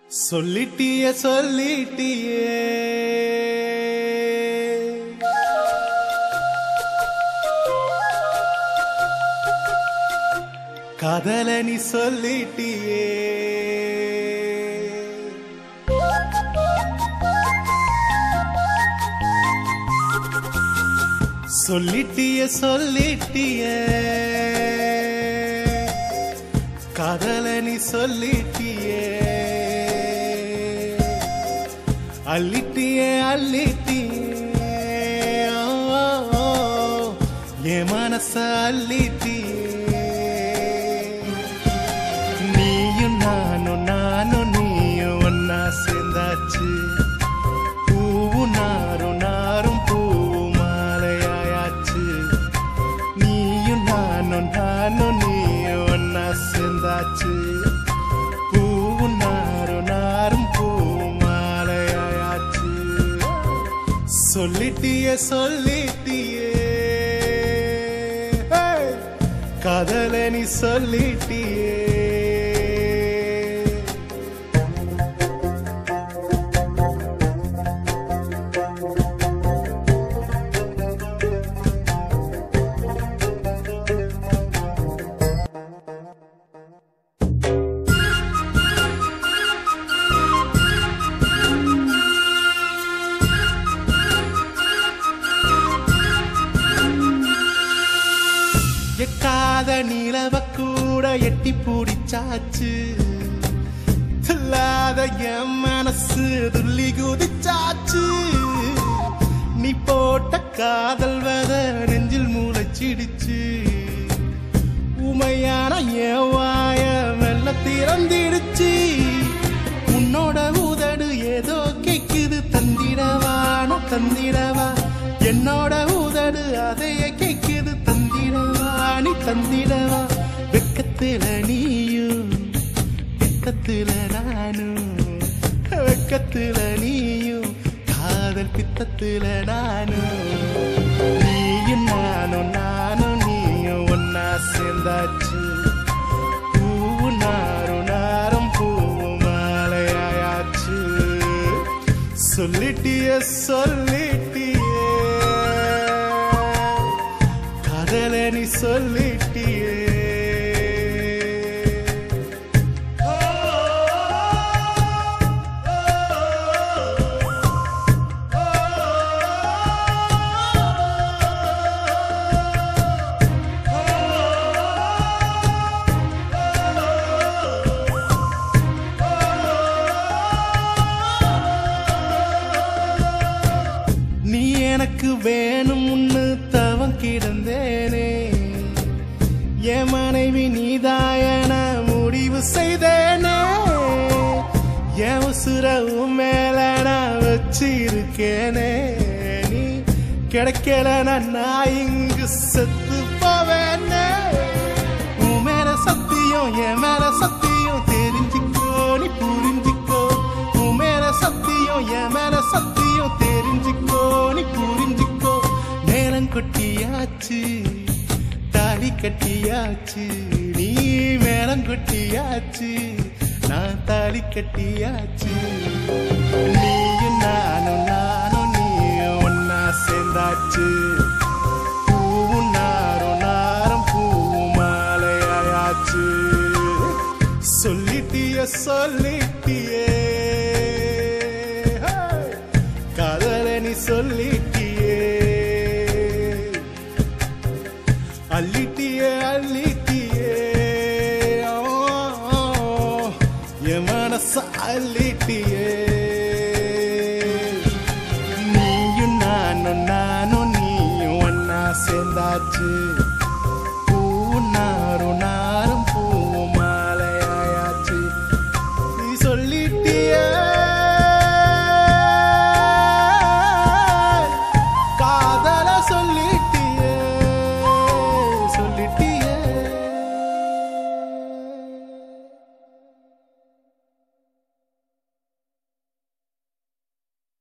சொல்லிட்டிய சொல்லிட்டியே காதல நீ சொல்லிட்டியே சொல்லிட்டிய சொல்லிட்டியே காதல நீ சொல்லிட்டியே அள்ளிட்டியே அள்ளிட்டியே ஓ, ஓ, ஓ, என் மனச அள்ளிட்டியே நீயும் நானும் நானும் நீயும் ஒன்னா சேர்ந்தாச்சு பூவும் நாரும் நாரும் பூவும் மாலையாயாச்சு நீயும் நானும் நானும் நீயும் ஒன்னா சேர்ந்தாச்சு பூவும் நாரும் நாரும் பூவும் மாலையாயாச்சு சொல்லிட்டியே சொல்லிட்டியே Hey! காதல நீ சொல்லிட்டியே எட்டாத நிலவ கூட எட்டி பூடிச்சாச்சு இல்லாத என் மனசு துள்ளி குதிச்சாச்சு நீ போட்ட காதல் வத நெஞ்சில் மூளைச்சிடுச்சு உமையான என் வாய மெல்ல திறந்திடுச்சு உன்னோட உதடு ஏதோ கேக்குது தந்திடவானோ தந்திடவா என்னோட உதடு அதைய கேக்குது தந்திடவா நீ தந்திடவா வெக்கத்துல நீயும் பித்தத்துல நானும் வெக்கத்துல நீயும் காதல் பித்தத்துல நானும் நீயும் நானும் நானும் நீயும் ஒன்னா சேர்ந்தாச்சு பூவு நாரும் நாரும் பூவு மாலையாயாச்சு சொல்லிட்டிய சொல்லிட்டியே காதல நீ சொல்லிட்டியே நீ எனக்கு வேணும்னு தவம் கிடந்தேனே என் மனைவி நீதாயன முடிவு செய்தேனே என் உசுரவும் மேல நான் வச்சிருக்கேனே நீ கிடைக்கல நான் இங்கு செத்து போவேனே உன் மேல சத்தியம் என் மேல சத்தியம் தெரிஞ்சுக்கோ நீ புரிஞ்சுக்கோ உன் மேல சத்தியம் என் மேல சத்தியம் தெரிஞ்சுக்கோ நீ புரிஞ்சுக்கோ நேரம் கொட்டியாச்சு தாலி கட்டியாச்சு நீ மேளம் கொட்டியாச்சு நான் தாலி கட்டியாச்சு நீயும் நானும் நானும் நீயும் ஒன்னா சேர்ந்தாச்சு பூவும் நாரும் நாரும் பூவும் மாலையாயாச்சு சொல்லிட்டிய சொல்லிட்டியே Hey! காதல நீ சொல்லிட்டியே அள்ளிட்டியே அள்ளிட்டியே ஓ, ஓ, என் மனச அள்ளிட்டியே நீயும் நானும் நானும் நீயும் ஒன்னா சேர்ந்தாச்சு